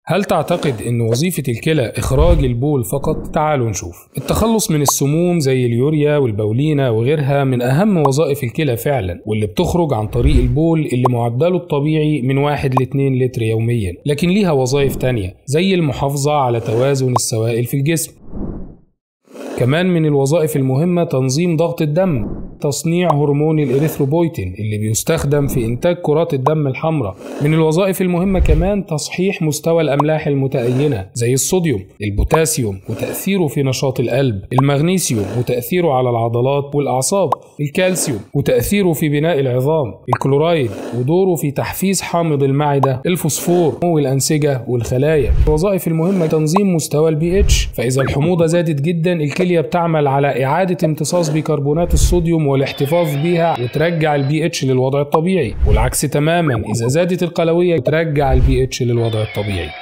هل تعتقد أن وظيفة الكلى إخراج البول فقط؟ تعالوا نشوف. التخلص من السموم زي اليوريا والبولينة وغيرها من أهم وظائف الكلى فعلا واللي بتخرج عن طريق البول اللي معدله الطبيعي من 1 ل 2 لتر يوميا، لكن ليها وظائف تانية زي المحافظة على توازن السوائل في الجسم. كمان من الوظائف المهمة تنظيم ضغط الدم تصنيع هرمون الإريثروبويتين اللي بيستخدم في إنتاج كرات الدم الحمراء من الوظائف المهمة كمان تصحيح مستوى الأملاح المتأينة زي الصوديوم البوتاسيوم وتأثيره في نشاط القلب المغنيسيوم وتأثيره على العضلات والأعصاب الكالسيوم وتأثيره في بناء العظام الكلورايد ودوره في تحفيز حامض المعدة الفوسفور والأنسجة والخلايا الوظائف المهمة تنظيم مستوى البي اتش فإذا الحموضة زادت جدا الكلية بتعمل على إعادة امتصاص بيكربونات الصوديوم والاحتفاظ بيها وترجع البي اتش للوضع الطبيعي والعكس تماما إذا زادت القلوية ترجع البي اتش للوضع الطبيعي